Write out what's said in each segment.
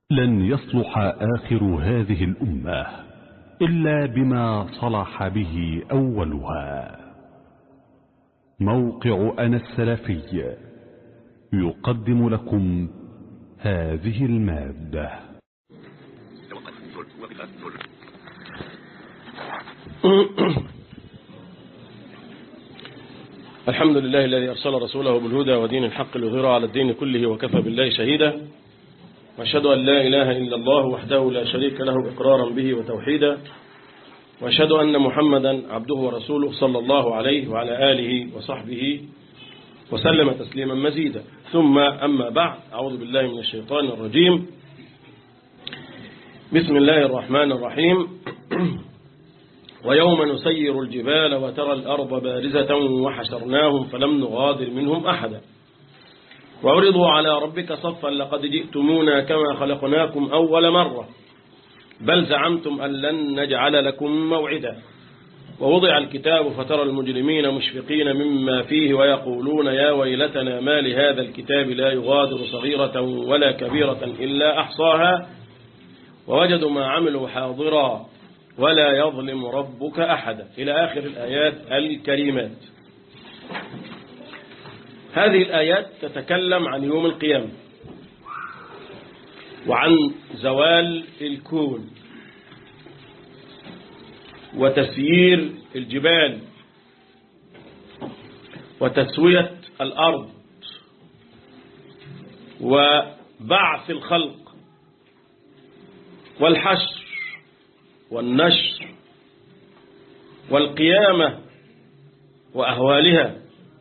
لن يصلح آخر هذه الأمة إلا بما صلح به أولها موقع أنا السلفي يقدم لكم هذه المادة الحمد لله الذي أرسل رسوله بالهدى ودين الحق ليظهره على الدين كله وكفى بالله شهيدا وأشهد أن لا إله إلا الله وحده لا شريك له إقرارا به وتوحيدا وأشهد أن محمدا عبده ورسوله صلى الله عليه وعلى آله وصحبه وسلم تسليما مزيدا ثم أما بعد أعوذ بالله من الشيطان الرجيم بسم الله الرحمن الرحيم ويوم نسير الجبال وترى الأرض بارزة وحشرناهم فلم نغادر منهم أحدا وعرضوا على ربك صفا لقد جئتمونا كما خلقناكم أول مرة بل زعمتم أن لن نجعل لكم موعدا ووضع الكتاب فترى المجرمين مشفقين مما فيه ويقولون يا ويلتنا ما لهذا الكتاب لا يغادر صغيرة ولا كبيرة إلا أحصاها ووجدوا ما عملوا حاضرا ولا يظلم ربك أحدا إلى آخر الآيات الكريمات هذه الآيات تتكلم عن يوم القيامة وعن زوال الكون وتسيير الجبال وتسوية الأرض وبعث الخلق والحشر والنشر والقيامة وأهوالها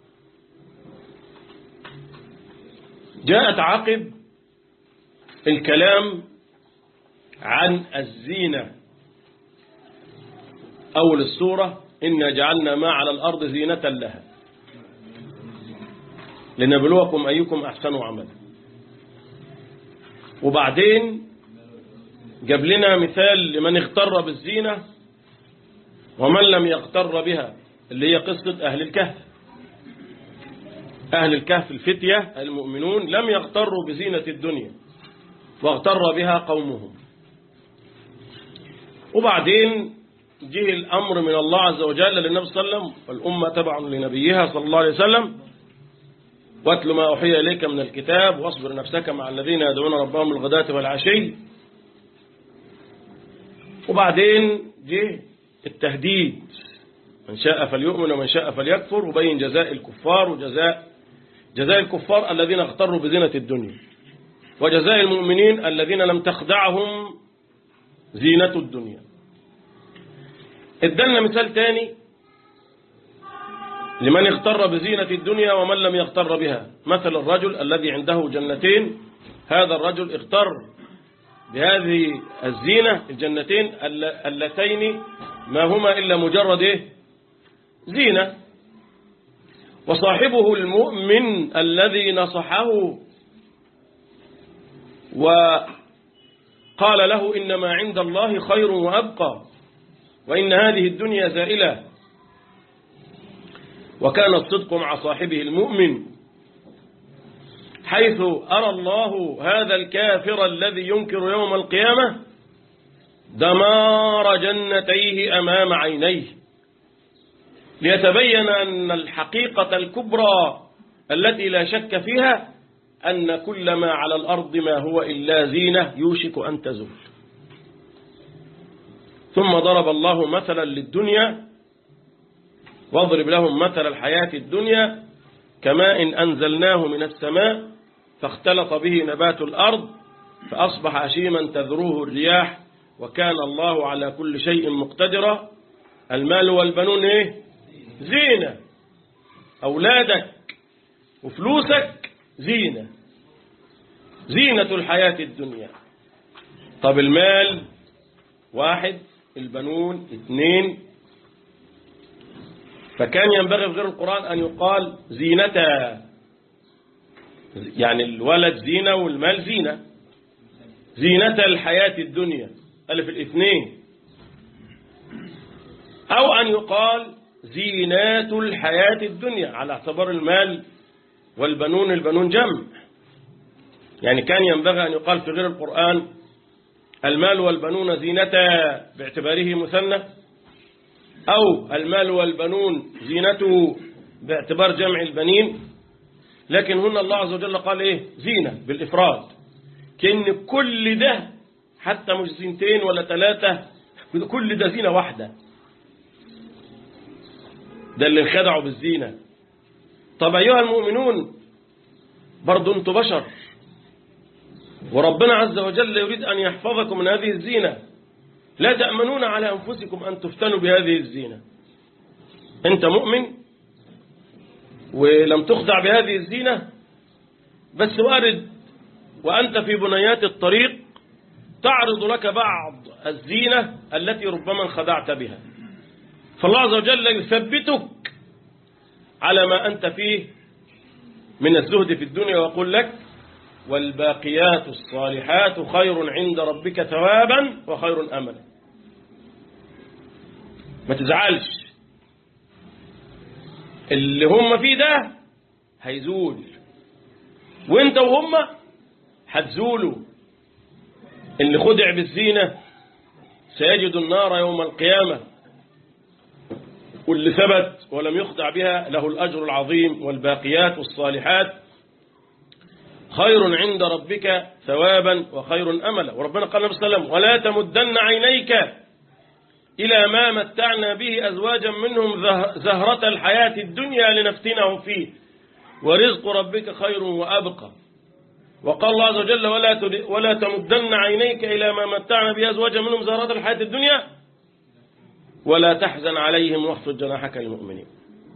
جاءت عقب الكلام عن الزينة أول السورة إنا جعلنا ما على الأرض زينة لها لنبلوكم أيكم أحسن عملا وبعدين جاب لنا مثال لمن اغتر بالزينة ومن لم يغتر بها اللي هي قصة أهل الكهف أهل الكهف الفتية المؤمنون لم يغتروا بزينة الدنيا واغتر بها قومهم وبعدين جه الأمر من الله عز وجل للنبي صلى الله عليه وسلم والأمة تبع لنبيها صلى الله عليه وسلم واتل ما أوحي إليك من الكتاب واصبر نفسك مع الذين يدعون ربهم الغداة والعشي وبعدين جه التهديد من شاء فليؤمن ومن شاء فليكفر وبين جزاء الكفار وجزاء جزاء الكفار الذين اغتروا بزينة الدنيا وجزاء المؤمنين الذين لم تخدعهم زينة الدنيا ادلنا مثال تاني لمن اغتر بزينة الدنيا ومن لم يغتر بها مثل الرجل الذي عنده جنتين هذا الرجل اغتر بهذه الزينة الجنتين اللتين ما هما إلا مجرد إيه؟ زينة وصاحبه المؤمن الذي نصحه وقال له إنما عند الله خير وأبقى وإن هذه الدنيا زائلة وكان الصدق مع صاحبه المؤمن حيث أرى الله هذا الكافر الذي ينكر يوم القيامة دمار جنتيه أمام عينيه ليتبين أن الحقيقة الكبرى التي لا شك فيها أن كل ما على الأرض ما هو إلا زينة يوشك أن تزول ثم ضرب الله مثلا للدنيا واضرب لهم مثل الحياة الدنيا كماء إن أنزلناه من السماء فاختلط به نبات الأرض فأصبح هشيما تذروه الرياح وكان الله على كل شيء مقتدرا المال والبنون إيه؟ زينة أولادك وفلوسك زينة زينة الحياة الدنيا طب المال واحد البنون اثنين فكان ينبغي في غير القرآن أن يقال زينتا يعني الولد زينة والمال زينة زينة الحياة الدنيا ألف الاثنين أو أن يقال زينات الحياة الدنيا على اعتبار المال والبنون البنون جمع يعني كان ينبغي أن يقال في غير القرآن المال والبنون زينتا باعتباره مثنى أو المال والبنون زينته باعتبار جمع البنين لكن هنا الله عز وجل قال إيه زينة بالإفراد كأن كل ده حتى مش زينتين ولا ثلاثة كل ده زينة واحدة ده اللي انخدعوا بالزينة طب أيها المؤمنون برضو انتوا بشر وربنا عز وجل يريد أن يحفظكم من هذه الزينة لا تأمنون على أنفسكم أن تفتنوا بهذه الزينة أنت مؤمن ولم تخدع بهذه الزينة بس وارد وأنت في بنيات الطريق تعرض لك بعض الزينة التي ربما انخدعت بها فالله عز وجل يثبتك على ما أنت فيه من الزهد في الدنيا ويقول لك والباقيات الصالحات خير عند ربك ثوابا وخير أملا ما تزعلش اللي هم فيه ده هيزول وانت وهم هتزولوا اللي خدع بالزينة سيجد النار يوم القيامة واللي ثبت ولم يخدع بها له الأجر العظيم والباقيات الصالحات خير عند ربك ثوابا وخير أملا وربنا قال النبي صلى الله عليه وسلم ولا تمدن عينيك إلى ما متعنا به أزواجا منهم زهرة الحياة الدنيا لنفتنهم فيه ورزق ربك خير وأبقى وقال الله عز وجل ولا ولا تمدن عينيك إلى ما متعنا به أزواجا منهم زهرة الحياة الدنيا ولا تحزن عليهم واخفض جناحك للمؤمنين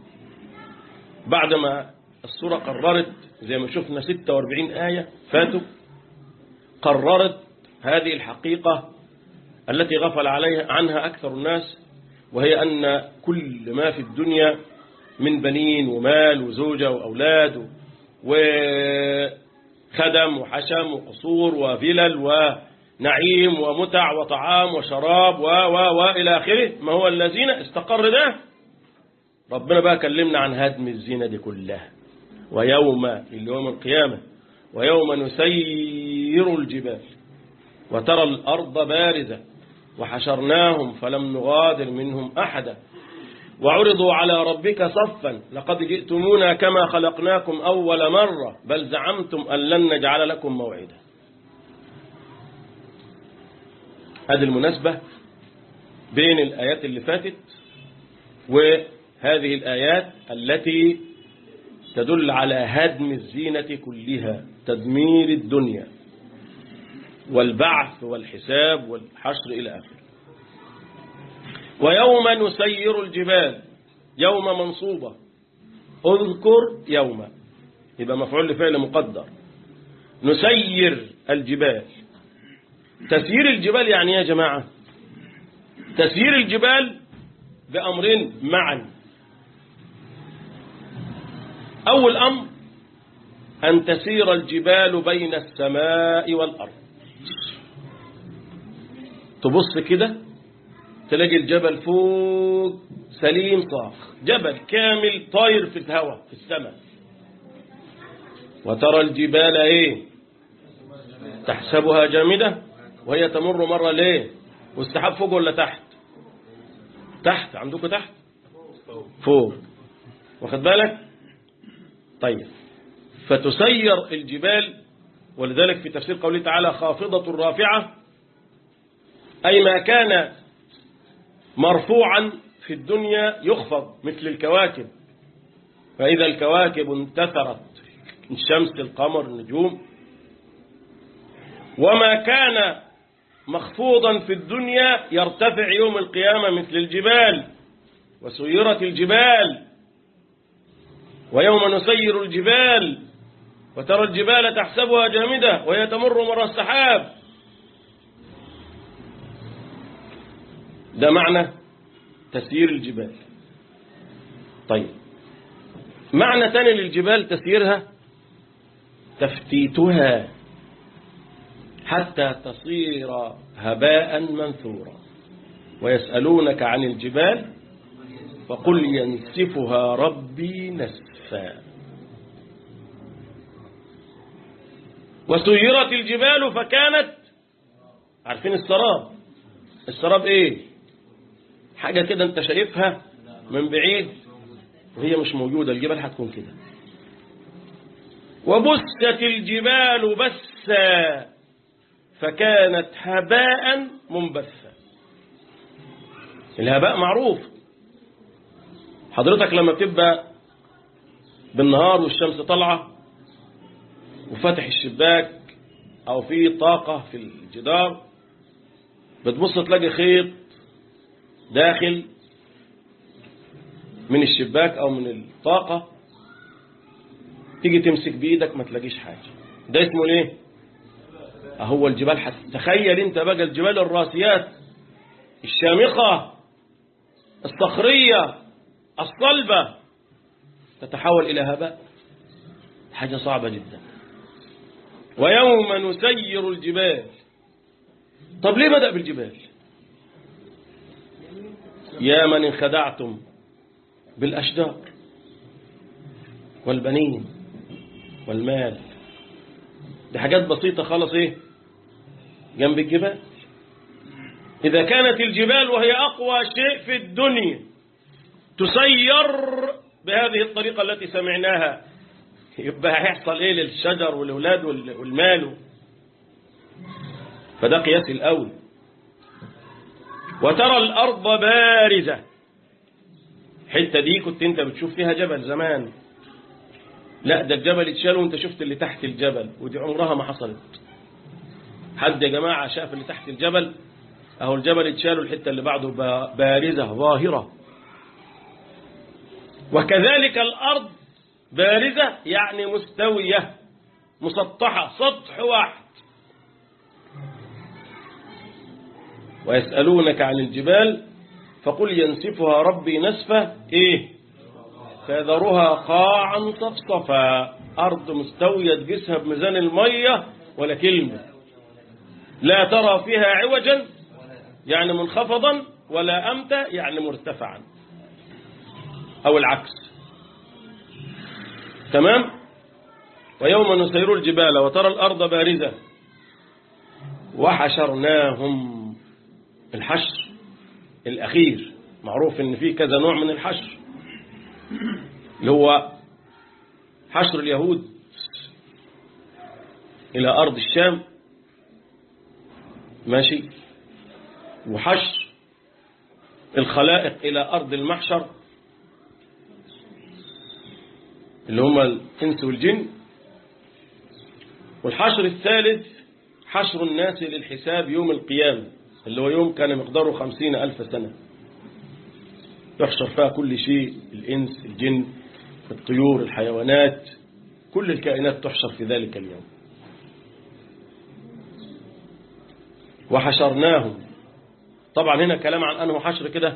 بعدما السورة قررت زي ما شفنا 46 آية فاتوا قررت هذه الحقيقة التي غفل عليها عنها أكثر الناس وهي أن كل ما في الدنيا من بنين ومال وزوجة وأولاد وخدم وحشم وقصور وفلل ونعيم ومتع وطعام وشراب و و وإلى آخره ما هو الذين استقر ده ربنا بقى كلمنا عن هدم الزينة دي كلها ويوم اللي يوم القيامة ويوم نسير الجبال وترى الأرض بارزة وحشرناهم فلم نغادر منهم أحدا وعرضوا على ربك صفا لقد جئتمونا كما خلقناكم أول مرة بل زعمتم أن لن نجعل لكم موعدا هذه المناسبة بين الآيات اللي فاتت وهذه الآيات التي تدل على هدم الزينة كلها تدمير الدنيا والبعث والحساب والحشر إلى آخره ويوم نسير الجبال يوم منصوبة اذكر يوم يبقى مفعول لفعل مقدر نسير الجبال تسيير الجبال يعني يا جماعة تسيير الجبال بأمرين معا أول أمر أن تسير الجبال بين السماء والأرض تبص كده تلاقي الجبل فوق سليم صاخ جبل كامل طاير في الهواء في السماء وترى الجبال ايه تحسبها جامدة وهي تمر مرة ليه والسحاب فوق ولا تحت تحت عندكم تحت فوق واخد بالك طيب فتسير الجبال ولذلك في تفسير قوله تعالى خافضة رافعة أي ما كان مرفوعا في الدنيا يخفض مثل الكواكب فإذا الكواكب انتثرت الشمس القمر النجوم وما كان مخفوضا في الدنيا يرتفع يوم القيامة مثل الجبال وسيرت الجبال ويوم نسير الجبال وترى الجبال تحسبها جامدة وهي تمر مر السحاب ده معنى تسيير الجبال طيب معنى ثاني للجبال تسييرها تفتيتها حتى تصير هباء منثورا ويسألونك عن الجبال فقل ينسفها ربي نسفا وسيرت الجبال فكانت عارفين السراب السراب ايه حاجة كده انت شايفها من بعيد وهي مش موجودة الجبال هتكون كده وبست الجبال بسا فكانت هباء منبثا الهباء معروف حضرتك لما بتبقى بالنهار والشمس طالعة وفتح الشباك أو في طاقة في الجدار بتبص تلاقي خيط داخل من الشباك أو من الطاقة تيجي تمسك بإيدك ما تلاقيش حاجة ده اسمه ليه أهو الجبال حس... تخيل انت بقى الجبال الراسيات الشامخة الصخرية الصلبة تتحول إلى هباء حاجة صعبة جدا ويوم نسير الجبال طب ليه بدأ بالجبال يا من انخدعتم بالأشجار والبنين والمال دي حاجات بسيطة خالص ايه جنب الجبال إذا كانت الجبال وهي أقوى شيء في الدنيا تسير بهذه الطريقة التي سمعناها يبقى هيحصل ايه للشجر والأولاد والمال فده قياس الأول وترى الأرض بارزة حتة دي كنت انت بتشوف فيها جبل زمان لا ده الجبل اتشال وانت شفت اللي تحت الجبل ودي عمرها ما حصلت حد يا جماعة شاف اللي تحت الجبل اهو الجبل اتشال والحتة اللي بعده بارزة ظاهرة وكذلك الأرض بارزة يعني مستوية مسطحة سطح واحد ويسألونك عن الجبال فقل ينسفها ربي نسفة ايه فيذرها قاعا صفصفا أرض مستوية تقيسها بميزان المية ولا كلمة لا ترى فيها عوجا يعني منخفضا ولا أمتا يعني مرتفعا أو العكس تمام ويوم نسير الجبال وترى الأرض بارزة وحشرناهم الحشر الأخير معروف ان في كذا نوع من الحشر اللي هو حشر اليهود إلى أرض الشام ماشي وحشر الخلائق إلى أرض المحشر اللي هم الإنس والجن والحشر الثالث حشر الناس للحساب يوم القيامة اللي هو يوم كان مقداره خمسين ألف سنة يحشر فيها كل شيء الإنس الجن الطيور الحيوانات كل الكائنات تحشر في ذلك اليوم وحشرناهم طبعا هنا كلام عن أنه حشر كده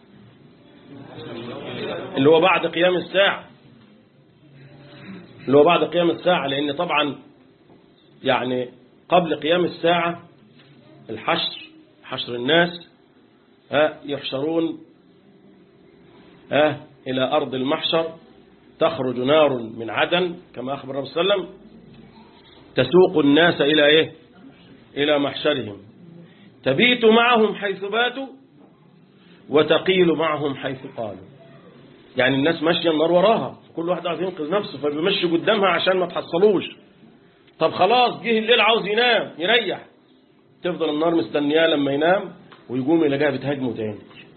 اللي هو بعد قيام الساعة اللي هو بعد قيام الساعة لأن طبعا يعني قبل قيام الساعة الحشر حشر الناس ها يحشرون ها إلى أرض المحشر تخرج نار من عدن كما أخبر الرسول صلى الله عليه وسلم تسوق الناس إلى إيه إلى محشرهم تبيت معهم حيث باتوا وتقيل معهم حيث قالوا يعني الناس ماشية النار وراها كل واحد عايز ينقذ نفسه فبيمشي قدامها عشان ما تحصلوش طب خلاص جه الليل عاوز ينام يريح تفضل النار مستنياه لما ينام ويقوم يلاقيها بتهاجمه تاني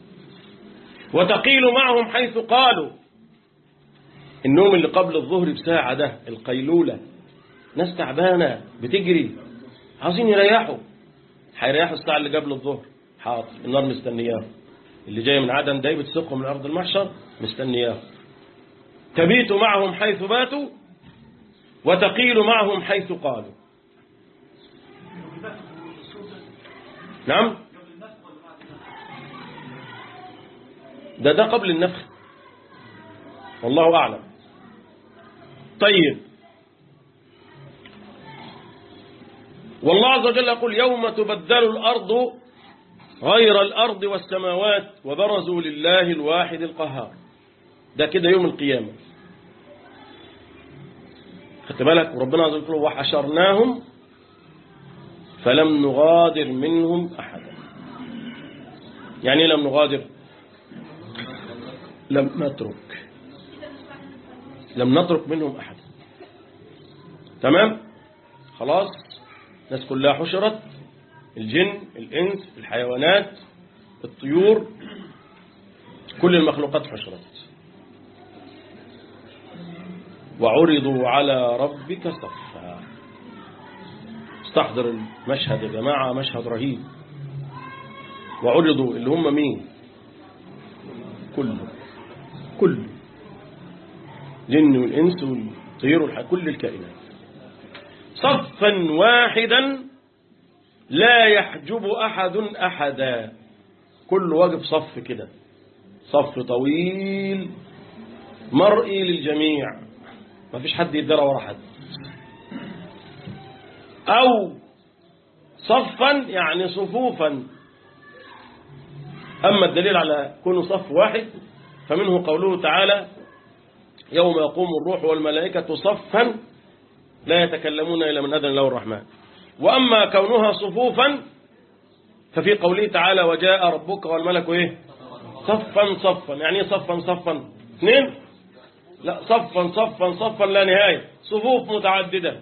وتقيل معهم حيث قالوا النوم اللي قبل الظهر بساعة ده القيلولة ناس تعبانة بتجري عاوزين يريحوا هيريحوا الساعة اللي قبل الظهر حاضر النار مستنياه اللي جاي من عدن ده بتسقهم من أرض المحشر مستنياه تبيت معهم حيث باتوا وتقيل معهم حيث قالوا نعم ده ده قبل النفخ والله أعلم طيب والله عز وجل يقول يوم تبدل الأرض غير الأرض والسماوات وبرزوا لله الواحد القهار ده كده يوم القيامة خدت بالك وربنا عز وجل وحشرناهم فلم نغادر منهم أحدا يعني إيه لم نغادر لم نترك لم نترك منهم أحدا تمام خلاص الناس كلها حشرت الجن الإنس الحيوانات الطيور كل المخلوقات حشرت وعرضوا على ربك صفا استحضر المشهد يا جماعة مشهد رهيب وعرضوا اللي هم مين كله كله جن والإنس والطير والحي كل الكائنات صفا واحدا لا يحجب أحد أحدا كل واقف صف كده صف طويل مرئي للجميع ما فيش حد يدرى ورا حد أو صفا يعني صفوفا أما الدليل على كونه صف واحد فمنه قوله تعالى يوم يقوم الروح والملائكة صفا لا يتكلمون إلا من أذن له الرحمن وأما كونها صفوفا ففي قوله تعالى وجاء ربك والملك إيه صفا صفا يعني إيه صفا صفا اثنين لا صفا صفا صفا لا نهاية صفوف متعددة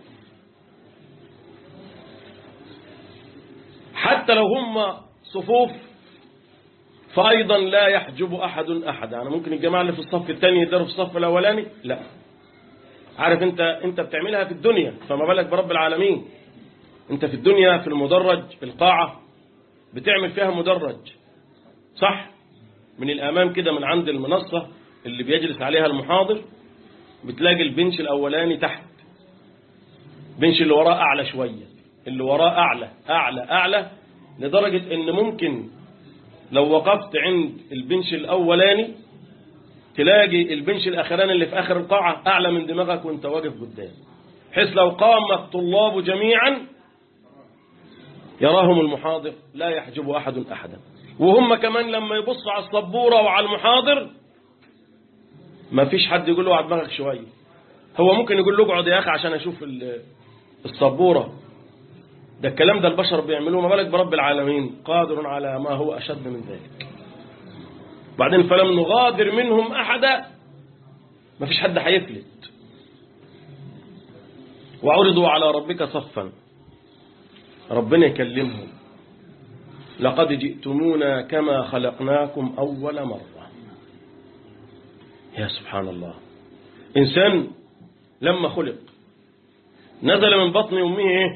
حتى لو هم صفوف فأيضا لا يحجب أحد أحد يعني ممكن الجماعة اللي في الصف الثاني يداروا في الصف الأولاني لا عارف انت انت بتعملها في الدنيا فما بالك برب العالمين انت في الدنيا في المدرج في القاعة بتعمل فيها مدرج صح من الأمام كده من عند المنصة اللي بيجلس عليها المحاضر بتلاقي البنش الأولاني تحت بنش اللي وراه أعلى شوية اللي وراه أعلى أعلى أعلى لدرجة ان ممكن لو وقفت عند البنش الأولاني تلاقي البنش الأخراني اللي في آخر القاعة أعلى من دماغك وانت واقف قدام بحيث لو قام الطلاب جميعا يراهم المحاضر لا يحجب أحد أحدا وهم كمان لما يبصوا على السبورة وعلى المحاضر ما فيش حد يقول له على دماغك شوية هو ممكن يقول له اقعد يا أخي عشان أشوف السبورة ده الكلام ده البشر بيعملوه ما بالك برب العالمين قادر على ما هو أشد من ذلك بعدين فلم نغادر منهم أحدا ما فيش حد هيفلت وعرضوا على ربك صفا ربنا يكلمهم لقد جئتمونا كما خلقناكم أول مرة يا سبحان الله إنسان لما خلق نزل من بطن أمه إيه؟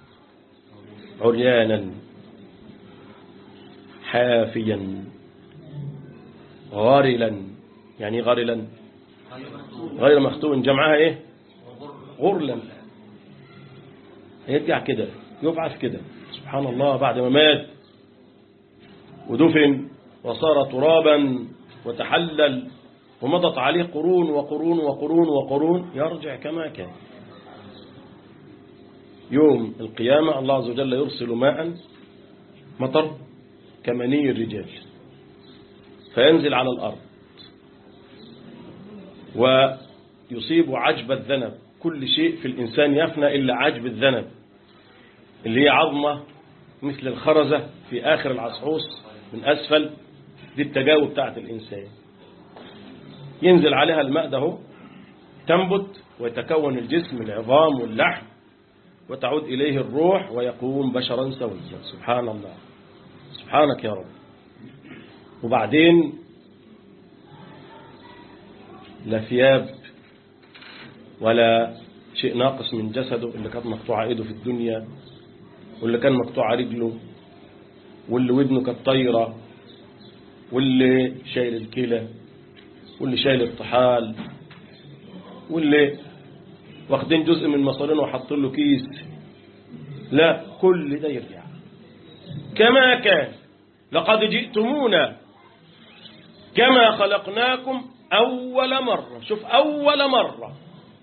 عريانا حافيا غارلا يعني غارلا غير مختوم جمعها ايه غرلا يرجع كده يبعث كده سبحان الله بعد ما مات ودفن وصار ترابا وتحلل ومضت عليه قرون وقرون وقرون وقرون يرجع كما كان يوم القيامة الله عز وجل يرسل ماء مطر كمني الرجال فينزل على الأرض ويصيب عجب الذنب كل شيء في الإنسان يفنى إلا عجب الذنب اللي هي عظمة مثل الخرزة في آخر العصعوص من أسفل دي التجاوب بتاعت الإنسان ينزل عليها الماء ده تنبت ويتكون الجسم العظام واللحم وتعود إليه الروح ويقوم بشرا سويا سبحان الله سبحانك يا رب وبعدين لا ثياب ولا شيء ناقص من جسده اللي كانت مقطوعة ايده في الدنيا واللي كان مقطوعة رجله واللي ودنه كانت طايرة واللي شايل الكلى واللي شايل الطحال واللي واخدين جزء من مصارينه وحاطين له كيس لا كل ده يرجع كما كان لقد جئتمونا كما خلقناكم أول مرة شوف أول مرة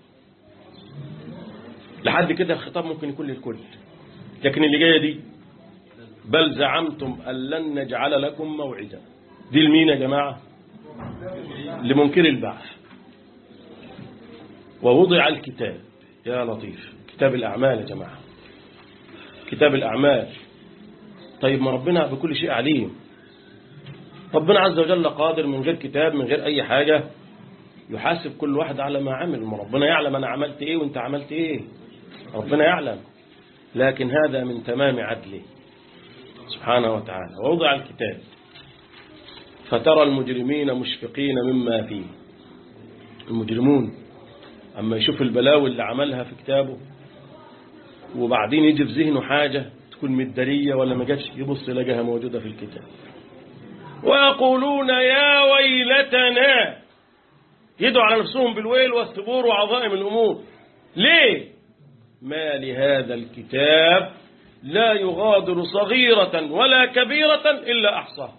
لحد كده الخطاب ممكن يكون للكل لكن اللي جاية دي بل زعمتم أن لن نجعل لكم موعدا دي لمين يا جماعة لمنكر البعث ووضع الكتاب يا لطيف كتاب الأعمال يا جماعة كتاب الأعمال طيب ما ربنا بكل شيء عليم ربنا عز وجل قادر من غير كتاب من غير أي حاجة يحاسب كل واحد على ما عمل ما ربنا يعلم أنا عملت إيه وإنت عملت إيه ربنا يعلم لكن هذا من تمام عدله سبحانه وتعالى ووضع الكتاب فترى المجرمين مشفقين مما فيه المجرمون أما يشوف البلاوي اللي عملها في كتابه وبعدين يجي في ذهنه حاجة تكون مدارية ولا ما جاتش يبص يلاقيها موجودة في الكتاب ويقولون يا ويلتنا يدعوا على نفسهم بالويل والثبور وعظائم الأمور ليه ما لهذا الكتاب لا يغادر صغيرة ولا كبيرة إلا أحصاها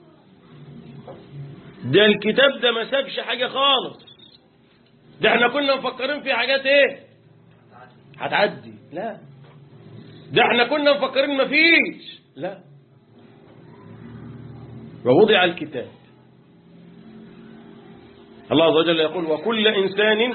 ده الكتاب ده ما سابش حاجة خالص ده احنا كنا مفكرين في حاجات ايه هتعدي لا ده احنا كنا مفكرين ما فيش لا ووضع الكتاب الله عز وجل يقول وكل إنسان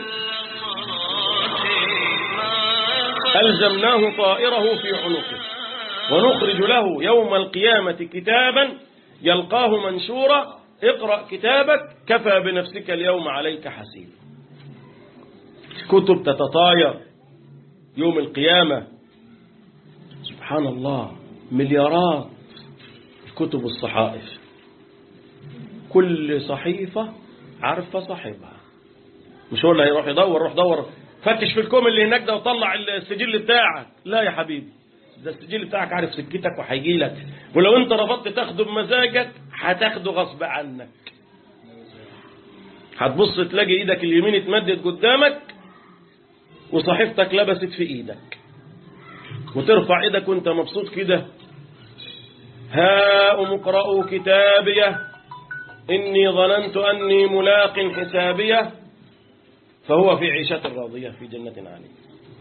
ألزمناه طائره في عنقه ونخرج له يوم القيامة كتابا يلقاه منشورا اقرأ كتابك كفى بنفسك اليوم عليك حسيب كتب تتطاير يوم القيامة سبحان الله مليارات كتب الصحائف كل صحيفة عارفة صاحبها مش هو اللي هيروح يدور روح دور فتش في الكوم اللي هناك ده وطلع السجل بتاعك لا يا حبيبي ده السجل بتاعك عارف سكتك وهيجي لك ولو انت رفضت تاخده بمزاجك هتاخده غصب عنك هتبص تلاقي ايدك اليمين اتمدت قدامك وصحيفتك لبست في ايدك وترفع ايدك وانت مبسوط كده هاؤم اقرأوا كتابيه إني ظننت أني ملاق حسابيه فهو في عيشة راضية في جنة عالية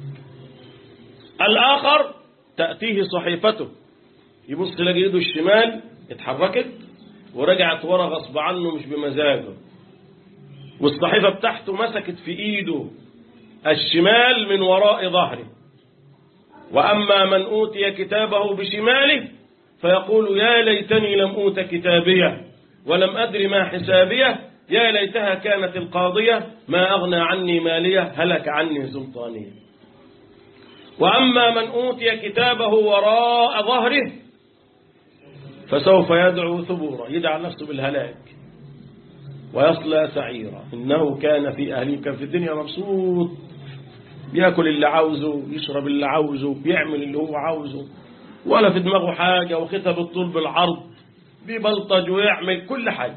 الآخر تأتيه صحيفته يبص تلاقي ايده الشمال اتحركت ورجعت ورا غصب عنه مش بمزاجه والصحيفة بتاعته مسكت في ايده الشمال من وراء ظهره وأما من أوتي كتابه بشماله فيقول يا ليتني لم أوت كتابيه ولم أدر ما حسابيه يا ليتها كانت القاضية ما أغنى عني مالية هلك عني سلطانية وأما من أوتي كتابه وراء ظهره فسوف يدعو ثبورا يدعى نفسه بالهلاك ويصلى سعيرا إنه كان في أهله كان في الدنيا مبسوط بياكل اللي عاوزه يشرب اللي عاوزه بيعمل اللي هو عاوزه ولا في دماغه حاجة وختب الطول بالعرض بيبلطج ويعمل كل حاجة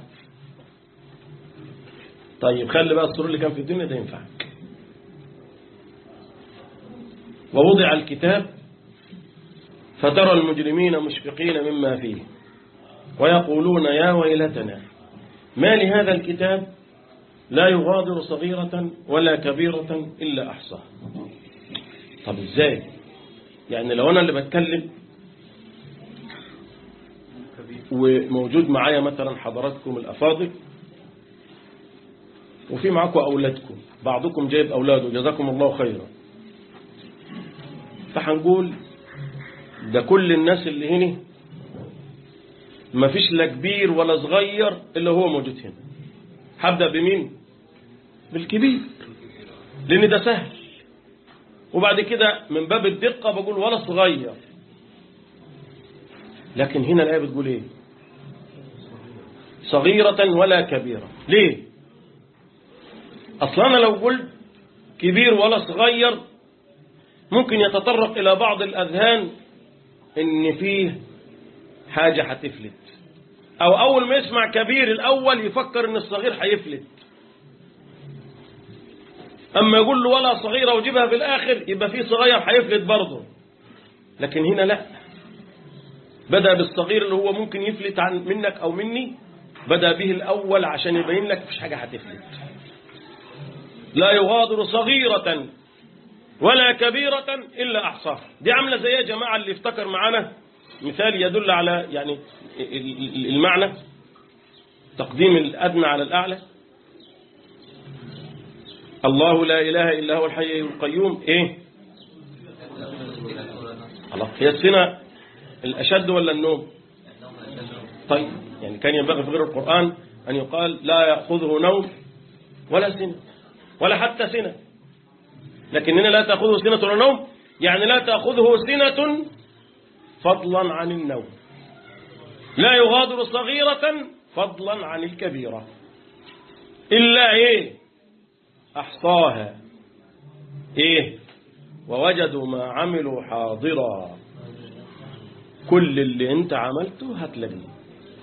طيب خلي بقى السرور اللي كان في الدنيا ده ينفعك ووضع الكتاب فترى المجرمين مشفقين مما فيه ويقولون يا ويلتنا ما لهذا الكتاب لا يغادر صغيرة ولا كبيرة إلا أحصاها طب إزاي يعني لو أنا اللي بتكلم وموجود معايا مثلا حضراتكم الأفاضل وفي معاكم أولادكم بعضكم جايب أولاده جزاكم الله خيرا فهنقول ده كل الناس اللي هنا ما فيش لا كبير ولا صغير إلا هو موجود هنا هبدأ بمين بالكبير لأن ده سهل وبعد كده من باب الدقة بقول ولا صغير لكن هنا الآية بتقول إيه صغيرة ولا كبيرة ليه أصلا أنا لو قلت كبير ولا صغير ممكن يتطرق إلى بعض الأذهان إن فيه حاجة هتفلت أو أول ما يسمع كبير الأول يفكر إن الصغير هيفلت أما يقول له ولا صغيرة وجيبها في الآخر يبقى فيه صغير هيفلت برضه لكن هنا لا بدأ بالصغير اللي هو ممكن يفلت عن منك أو مني بدأ به الأول عشان يبين لك مفيش حاجة هتفلت لا يغادر صغيرة ولا كبيرة إلا أحصاها دي عاملة زي يا جماعة اللي افتكر معانا مثال يدل على يعني المعنى تقديم الأدنى على الأعلى الله لا إله إلا هو الحي القيوم إيه الله هي السنة الأشد ولا النوم طيب يعني كان ينبغي في غير القرآن أن يقال لا يأخذه نوم ولا سنة ولا حتى سنة لكن هنا لا تأخذه سنة ولا نوم يعني لا تأخذه سنة فضلا عن النوم لا يغادر صغيرة فضلا عن الكبيرة إلا إيه أحصاها إيه ووجدوا ما عملوا حاضرا كل اللي انت عملته هتلاقيه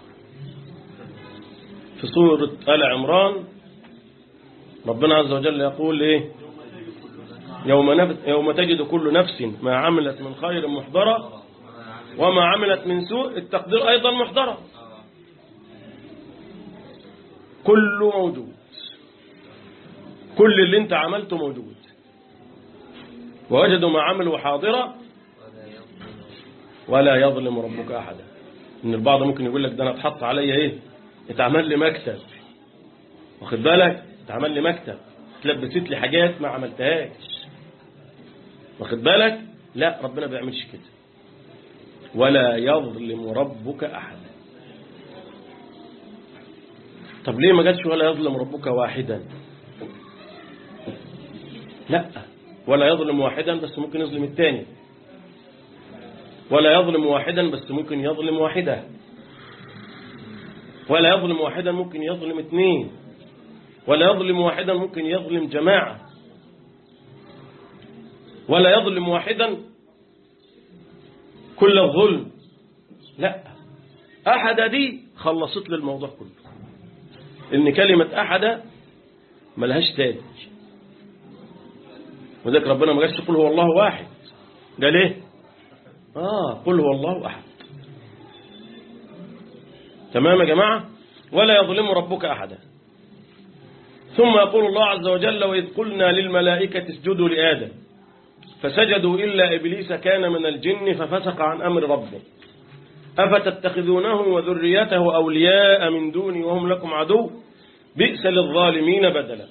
في سورة آل عمران ربنا عز وجل يقول إيه يوم, نف... يوم تجد كل نفس ما عملت من خير محضرة وما عملت من سوء التقدير أيضا محضرة كله موجود كل اللي انت عملته موجود ووجدوا ما عملوا حاضرة ولا يظلم ربك أحدا إن البعض ممكن يقول لك ده أنا اتحط عليا إيه اتعمل لي مكتب واخد بالك اتعمل لي مكتب اتلبست لي حاجات ما عملتهاش واخد بالك لا ربنا ما بيعملش كده ولا يظلم ربك أحدا طب ليه ما جاتش ولا يظلم ربك واحدا لا ولا يظلم واحدا بس ممكن يظلم الثاني ولا يظلم واحدا بس ممكن يظلم واحدة ولا يظلم واحدا ممكن يظلم اثنين ولا يظلم واحدا ممكن يظلم جماعة ولا يظلم واحدا كل الظلم لا أحد دي خلصت لي الموضوع كله إن كلمة أحد ملهاش تاج وذلك ربنا ما قالش قل هو الله واحد قال ايه آه قل هو الله أحد تمام يا جماعة ولا يظلم ربك أحدا ثم يقول الله عز وجل وإذ قلنا للملائكة اسجدوا لآدم فسجدوا إلا إبليس كان من الجن ففسق عن أمر ربه أفتتخذونه وذريته أولياء من دوني وهم لكم عدو بئس للظالمين بدلا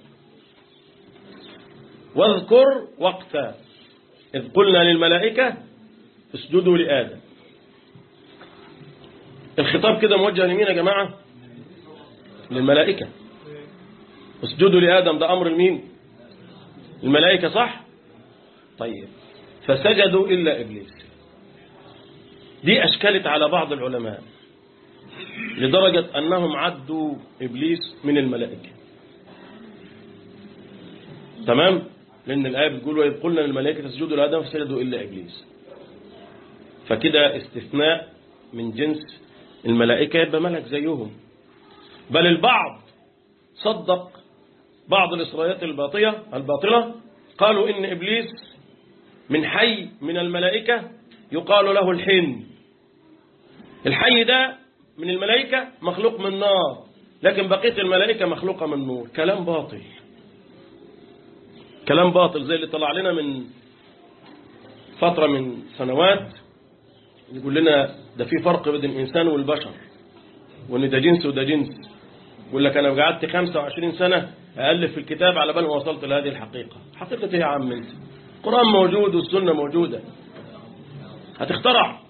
واذكر وقتا إذ قلنا للملائكة اسجدوا لآدم الخطاب كده موجه لمين يا جماعة للملائكة اسجدوا لآدم ده أمر لمين الملائكة صح طيب فسجدوا إلا إبليس دي أشكلت على بعض العلماء لدرجة أنهم عدوا إبليس من الملائكة تمام لأن الآية بتقول وإذ قلنا للملائكة اسجدوا لآدم فسجدوا إلا إبليس فكده استثناء من جنس الملائكة يبقى ملك زيهم بل البعض صدق بعض الإسرائيات الباطلة الباطلة قالوا إن إبليس من حي من الملائكة يقال له الحن الحي ده من الملائكة مخلوق من نار لكن بقية الملائكة مخلوقة من نور كلام باطل كلام باطل زي اللي طلع لنا من فترة من سنوات يقول لنا ده في فرق بين الإنسان والبشر وإن ده جنس وده جنس يقول لك أنا قعدت 25 سنة أألف في الكتاب على بال ما وصلت لهذه الحقيقة حقيقة إيه يا عم أنت القرآن موجود والسنة موجودة هتخترع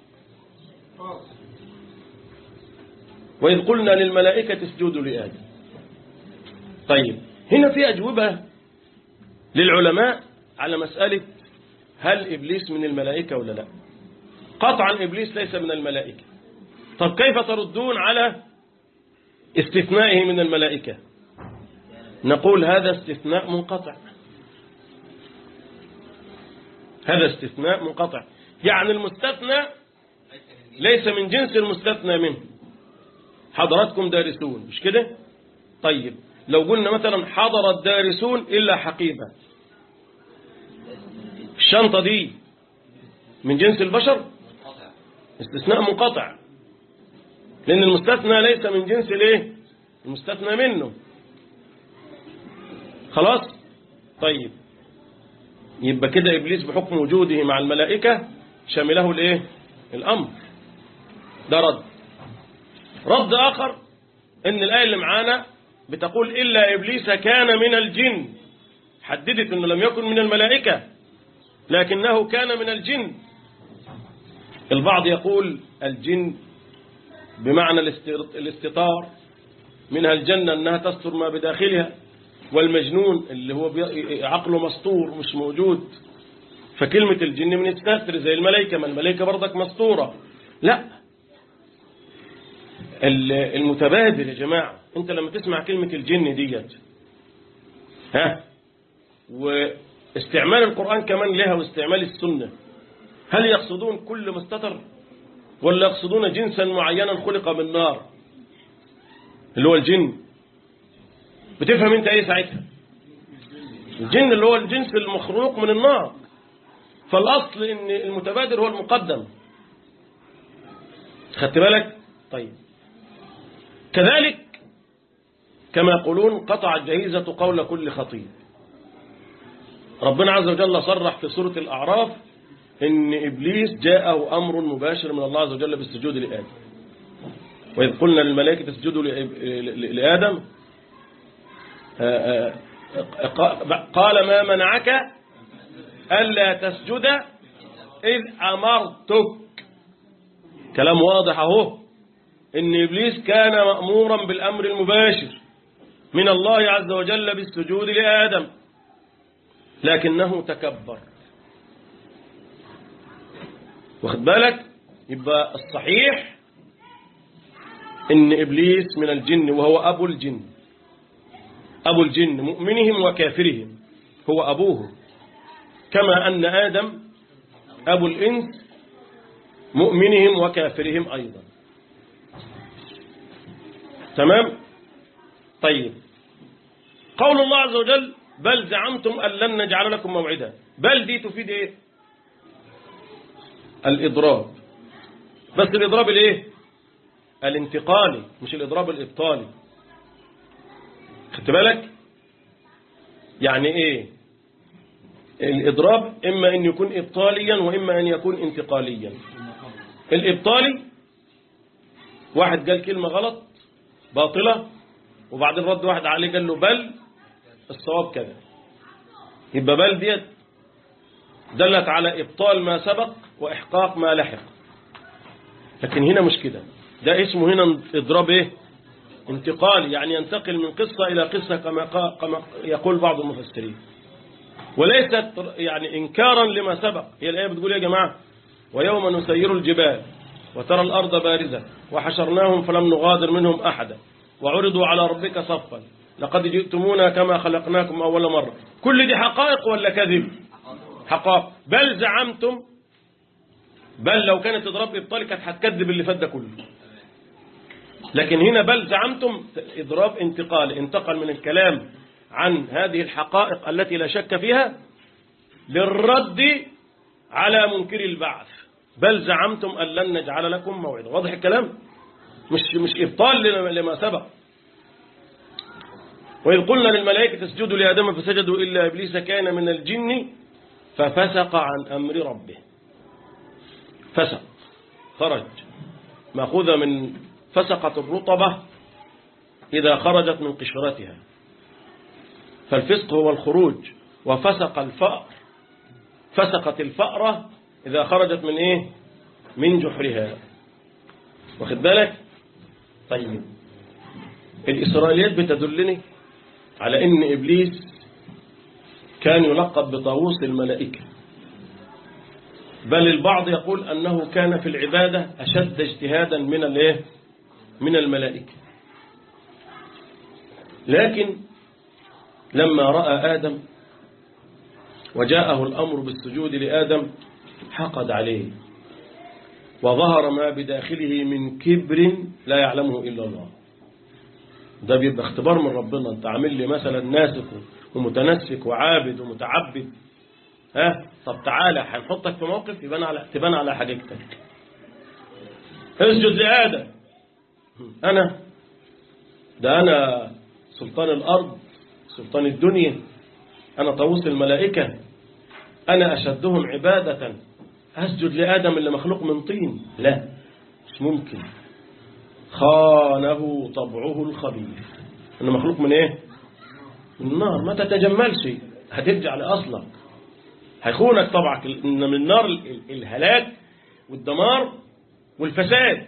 وإذ قلنا للملائكة اسجدوا لآدم طيب هنا في أجوبة للعلماء على مسألة هل إبليس من الملائكة ولا لا قطعا إبليس ليس من الملائكة طب كيف تردون على استثنائه من الملائكة نقول هذا استثناء منقطع هذا استثناء منقطع يعني المستثنى ليس من جنس المستثنى منه حضراتكم دارسون مش كده طيب لو قلنا مثلا حضر الدارسون إلا حقيبة الشنطة دي من جنس البشر استثناء منقطع لأن المستثنى ليس من جنس الايه المستثنى منه خلاص طيب يبقى كده إبليس بحكم وجوده مع الملائكة شمله الايه الأمر ده رد رد آخر إن الآية اللي معانا بتقول إلا إبليس كان من الجن حددت أنه لم يكن من الملائكة لكنه كان من الجن البعض يقول الجن بمعنى الاستطار منها الجنة أنها تستر ما بداخلها والمجنون اللي هو عقله مسطور مش موجود فكلمة الجن من الستر زي الملائكة ما الملائكة برضك مسطورة لا المتبادل يا جماعة انت لما تسمع كلمة الجن ديت ها واستعمال القرآن كمان لها واستعمال السنة هل يقصدون كل مستتر ولا يقصدون جنسا معينا خلق من نار اللي هو الجن بتفهم انت ايه ساعتها الجن اللي هو الجنس المخلوق من النار فالاصل ان المتبادر هو المقدم خدت بالك طيب كذلك كما يقولون قطع الجهيزة قول كل خطيب ربنا عز وجل صرح في سورة الأعراف إن إبليس جاءه أمر مباشر من الله عز وجل بالسجود لآدم وإذ قلنا للملائكة اسجدوا لآدم قال ما منعك ألا تسجد إذ أمرتك كلام واضح اهو إن إبليس كان مأمورا بالأمر المباشر من الله عز وجل بالسجود لآدم لكنه تكبر واخد بالك يبقى الصحيح إن إبليس من الجن وهو أبو الجن أبو الجن مؤمنهم وكافرهم هو أبوه كما أن آدم أبو الإنس مؤمنهم وكافرهم أيضا تمام طيب قول الله عز وجل بل زعمتم أن لن نجعل لكم موعدا بل دي تفيد إيه الإضراب بس الإضراب الإيه الانتقالي مش الإضراب الإبطالي خدت بالك يعني إيه الإضراب إما أن يكون إبطاليا وإما أن يكون انتقاليا الإبطالي واحد قال كلمة غلط باطلة وبعدين رد واحد عليه قال له بل الصواب كذا يبقى بل ديت دلت على إبطال ما سبق وإحقاق ما لحق لكن هنا مش كده ده اسمه هنا إضراب إيه انتقالي يعني ينتقل من قصة إلى قصة كما, كما يقول بعض المفسرين وليست يعني إنكارا لما سبق هي الآية بتقول يا جماعة ويوم نسير الجبال وترى الأرض بارزة وحشرناهم فلم نغادر منهم أحدا وعرضوا على ربك صفا لقد جئتمونا كما خلقناكم أول مرة كل دي حقائق ولا كذب حقائق بل زعمتم بل لو كانت إضراب إبطالي كانت هتكذب اللي فات ده كله لكن هنا بل زعمتم إضراب انتقال انتقل من الكلام عن هذه الحقائق التي لا شك فيها للرد على منكر البعث بل زعمتم أن لن نجعل لكم موعدا واضح الكلام مش مش إبطال لما سبق وإذ قلنا للملائكة اسجدوا لآدم فسجدوا إلا إبليس كان من الجن ففسق عن أمر ربه فسق خرج مأخوذة من فسقت الرطبة إذا خرجت من قشرتها فالفسق هو الخروج وفسق الفأر فسقت الفأرة إذا خرجت من إيه من جحرها واخد بالك طيب الإسرائيليات بتدلني على إن إبليس كان يلقب بطاووس الملائكة بل البعض يقول أنه كان في العبادة أشد اجتهادا من الايه من الملائكة لكن لما رأى آدم وجاءه الأمر بالسجود لآدم حقد عليه وظهر ما بداخله من كبر لا يعلمه إلا الله ده بيبقى اختبار من ربنا انت عامل لي مثلا ناسك ومتنسك وعابد ومتعبد ها طب تعالى هنحطك في موقف يبان على تبان على حقيقتك اسجد لآدم أنا ده أنا سلطان الأرض سلطان الدنيا أنا طاووس الملائكة أنا أشدهم عبادة أسجد لآدم اللي مخلوق من طين لا مش ممكن خانه طبعه الخبيث أنه مخلوق من إيه من النار ما تتجملش هترجع لأصلك هيخونك طبعك إن من نار ال- الهلاك والدمار والفساد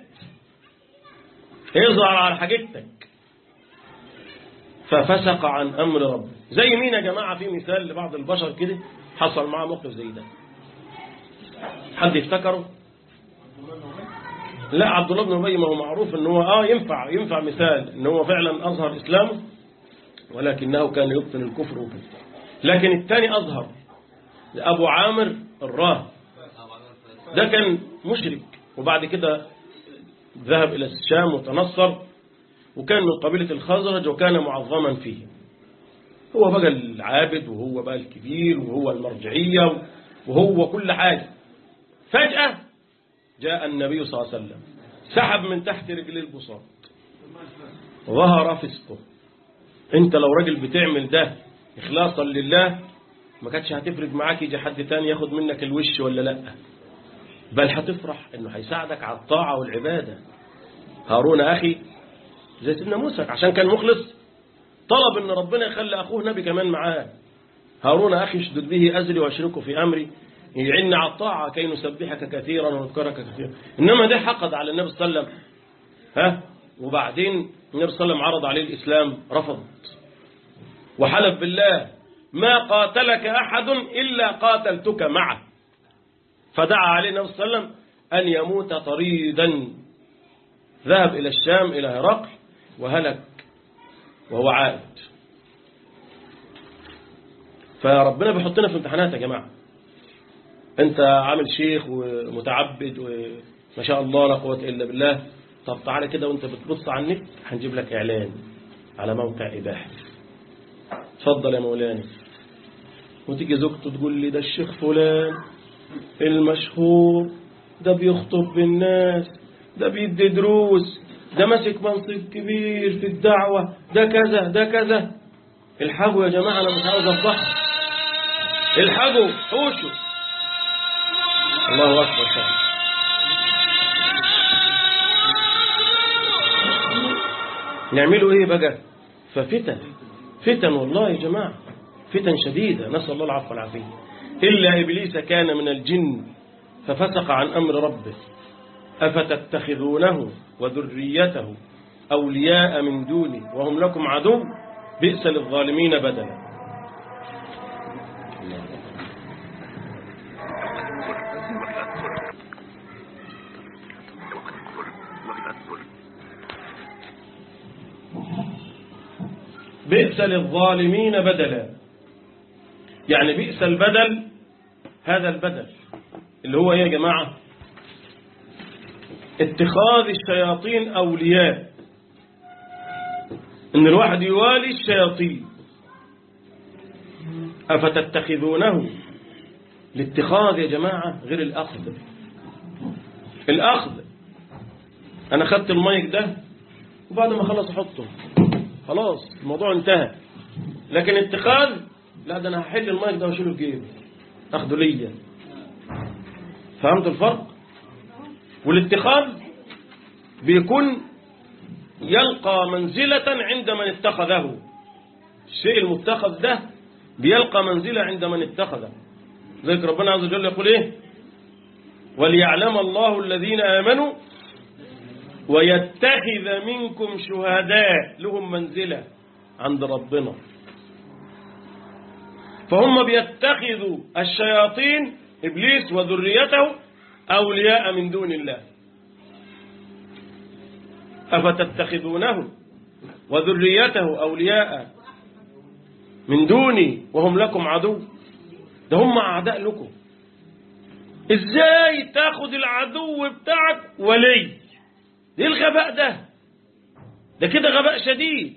يظهر على حاجتك ففسق عن أمر ربه زي مين يا جماعة في مثال لبعض البشر كده حصل معاه موقف زي ده حد يفتكره لا عبد الله بن ابي ما هو معروف ان هو اه ينفع ينفع مثال ان هو فعلا اظهر اسلامه ولكنه كان يبطن الكفر وكده لكن الثاني اظهر ابو عامر الراهب ده كان مشرك وبعد كده ذهب الى الشام وتنصر وكان من قبيله الخزرج وكان معظما فيه هو بقى العابد وهو بقى الكبير وهو المرجعيه وهو كل حاجه فجاه جاء النبي صلى الله عليه وسلم سحب من تحت رجليه البساط ظهر فسقه انت لو راجل بتعمل ده اخلاصا لله ما كانتش هتفرق معاك يجي حد تاني ياخد منك الوش ولا لا بل هتفرح انه هيساعدك على الطاعة والعبادة هارون اخي زي سيدنا موسى عشان كان مخلص طلب ان ربنا يخلي اخوه نبي كمان معاه هارون اخي اشدد به ازري واشركه في امري يعن على الطاعة كي نسبحك كثيرا ونذكرك كثيرا إنما ده حقد على النبي صلى الله عليه وسلم ها وبعدين النبي صلى الله عليه وسلم عرض عليه الإسلام رفض وحلف بالله ما قاتلك أحد إلا قاتلتك معه فدعا عليه النبي صلى الله عليه وسلم أن يموت طريدا ذهب إلى الشام إلى هرقل وهلك وهو عائد فربنا بيحطنا في امتحانات يا جماعه انت عامل شيخ ومتعبد وما شاء الله لا قوه الا بالله طب تعالى كده وانت بتبص على النت هنجيب لك اعلان على موقع اباحي اتفضل يا مولانا وتيجي زوجته تقول لي ده الشيخ فلان المشهور ده بيخطب بالناس ده بيدي دروس ده ماسك منصب كبير في الدعوة ده كذا ده كذا الحقوا يا جماعة أنا مش عاوز أفضحها الحقوا حوشوا الله أكبر شهر. نعملوا ايه بقى ففتن فتن والله يا جماعة فتن شديدة نسأل الله العفو والعافية إلا إبليس كان من الجن ففسق عن أمر ربه أفتتخذونه وذريته أولياء من دوني وهم لكم عدو بئس للظالمين بدلا بئس للظالمين بدلا يعني بئس البدل هذا البدل اللي هو ايه يا جماعة اتخاذ الشياطين أولياء ان الواحد يوالي الشياطين أفتتخذونه الاتخاذ يا جماعة غير الأخذ الأخذ أنا خدت المايك ده وبعد ما خلص أحطه خلاص الموضوع انتهى لكن اتخاذ لا ده أنا هحل المايك ده واشيله في جيبي أخده ليا فهمت الفرق والاتخاذ بيكون يلقى منزلة عند من اتخذه الشيء المتخذ ده بيلقى منزلة عند من اتخذه ذلك ربنا عز وجل يقول ايه وليعلم الله الذين آمنوا ويتخذ منكم شهداء لهم منزلة عند ربنا فهم بيتخذوا الشياطين إبليس وذريته أولياء من دون الله أفتتخذونه وذريته أولياء من دوني وهم لكم عدو ده هم أعداء لكم إزاي تاخد العدو بتاعك ولي ايه الغباء ده ده كده غباء شديد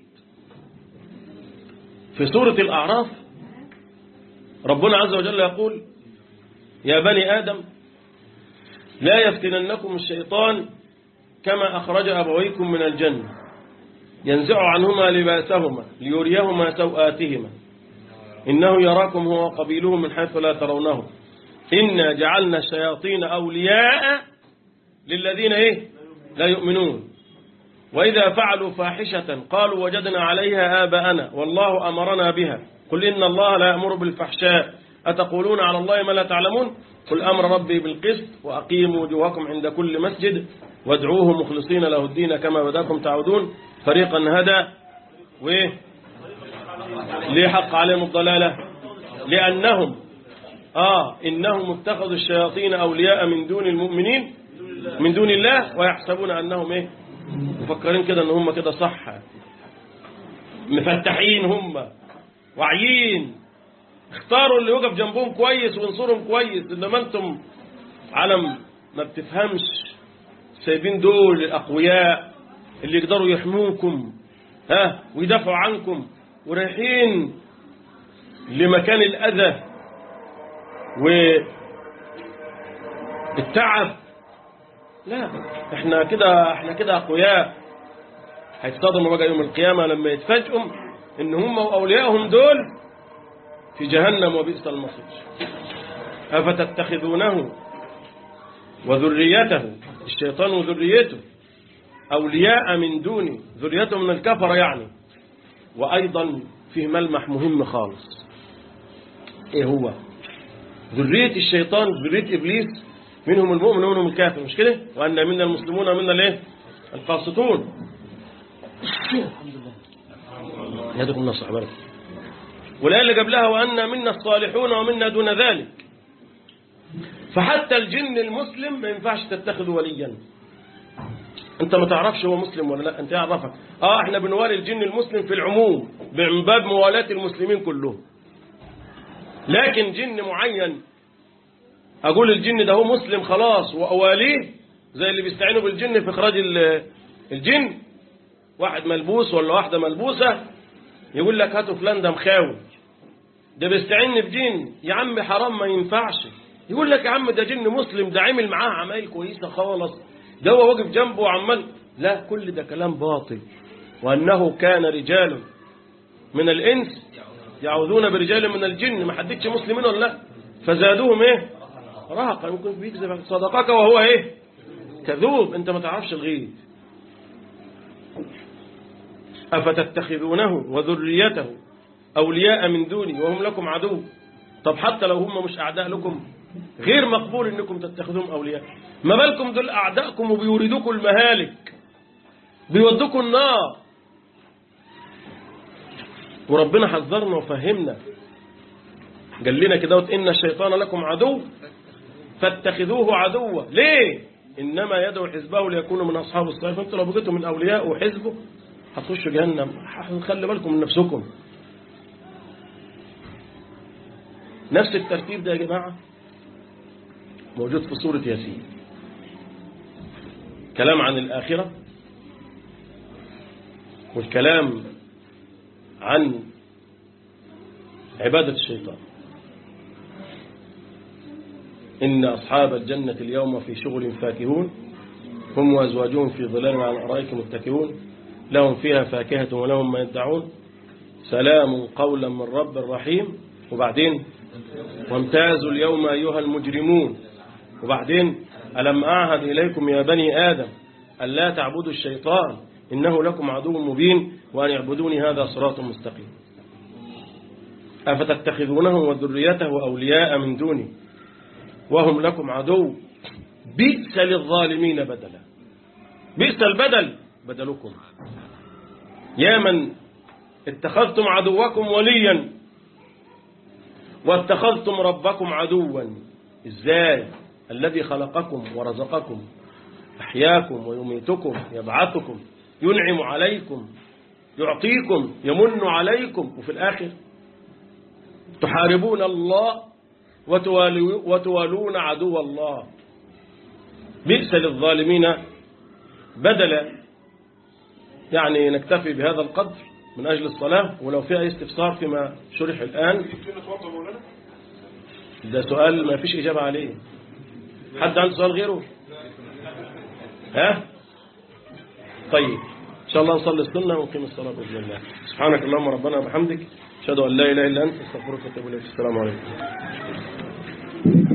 في سورة الأعراف ربنا عز وجل يقول يا بني آدم لا يفتننكم الشيطان كما أخرج أبويكم من الجنة ينزع عنهما لباسهما ليريهما سوآتهما إنه يراكم هو قبيله من حيث لا ترونه إنا جعلنا الشياطين أولياء للذين إيه لا يؤمنون وإذا فعلوا فاحشة قالوا وجدنا عليها آباءنا والله أمرنا بها قل قل إن الله لا يأمر بالفحشاء أتقولون على الله ما لا تعلمون قل أمر ربي بالقسط وأقيموا وجوهكم عند كل مسجد وادعوه مخلصين له الدين كما بداكم تعودون فريقا هدى وإيه ليه حق عليهم الضلالة لأنهم آه إنهم اتخذوا الشياطين أولياء من دون المؤمنين من دون الله ويحسبون أنهم إيه مفكرين كده أن هم كده صح مفتحين هم واعيين اختاروا اللي يقف جنبهم كويس وانصرهم كويس انما انتم علم ما بتفهمش سايبين دول الاقوياء اللي يقدروا يحموكم ها ويدافعوا عنكم ورايحين لمكان الاذى والتعب لا احنا كده احنا كده اقوياء هيتصدموا بقى يوم القيامه لما يتفاجئوا ان هم واوليائهم دول في جهنم وبئس المصير أفتتخذونه وذريته الشيطان وذريته أولياء من دوني ذريته من الكفر يعني وأيضا فيه ملمح مهم خالص إيه هو ذرية الشيطان ذرية إبليس منهم المؤمن ومنهم الكافر مش كده وأن منا المسلمون ومنا الايه القاسطون يدكم النص عبارك والآية اللي قبلها وأن منا الصالحون ومنا دون ذلك فحتى الجن المسلم ما ينفعش تتخذه وليا انت ما تعرفش هو مسلم ولا لا انت يعرفك اه احنا بنوالي الجن المسلم في العموم من باب موالاة المسلمين كلهم لكن جن معين اقول الجن ده هو مسلم خلاص واواليه زي اللي بيستعينوا بالجن في اخراج الجن واحد ملبوس ولا واحدة ملبوسة يقول لك هاتوا فلان ده مخاوي ده بيستعين بجن يا عم حرام ما ينفعش يقول لك يا عم ده جن مسلم ده عمل معاه عمايل كويسة خالص ده هو واقف جنبه وعمال لا كل ده كلام باطل وأنه كان رجال من الإنس يعوذون برجال من الجن ما حددش مسلمين ولا لا فزادوهم ايه رهقا يمكن بيكذب صدقك وهو ايه كذوب انت ما تعرفش الغيب أفتتخذونه وذريته أولياء من دوني وهم لكم عدو طب حتى لو هم مش أعداء لكم غير مقبول انكم تتخذوهم أولياء ما بالكم دول أعداءكم وبيوردوكم المهالك بيودوكم النار وربنا حذرنا وفهمنا قال لنا كده إن الشيطان لكم عدو فاتخذوه عدوا ليه إنما يدعو حزبه ليكونوا من أصحاب الصيف أنتوا لو بقيتوا من أولياء وحزبه هتخشوا جهنم خلي بالكم من نفسكم نفس الترتيب ده يا جماعة موجود في سورة ياسين كلام عن الآخرة والكلام عن عبادة الشيطان إن أصحاب الجنة اليوم في شغل فاكهون هم وأزواجهم في ظلال على الأرائك متكئون لهم فيها فاكهة ولهم ما يدعون سلام قولا من رب رحيم وبعدين وامتازوا اليوم أيها المجرمون وبعدين ألم أعهد إليكم يا بني آدم ألا تعبدوا الشيطان إنه لكم عدو مبين وأن يعبدوني هذا صراط مستقيم أفتتخذونه وذريته أولياء من دوني وهم لكم عدو بئس للظالمين بدلا بئس البدل بدلكم يا من اتخذتم عدوكم وليا واتخذتم ربكم عدوا ازاي الذي خلقكم ورزقكم أحياكم ويميتكم يبعثكم ينعم عليكم يعطيكم يمن عليكم وفي الآخر تحاربون الله وتوالون عدو الله بئس للظالمين بدلا يعني نكتفي بهذا القدر من أجل الصلاة ولو في أي استفسار فيما شرح الآن ده سؤال ما فيش إجابة عليه حد عنده سؤال غيره ها طيب إن شاء الله نصلي السنة ونقيم الصلاة بإذن الله سبحانك اللهم ربنا وبحمدك أشهد أن لا إله إلا أنت استغفرك وأتوب إليك السلام عليكم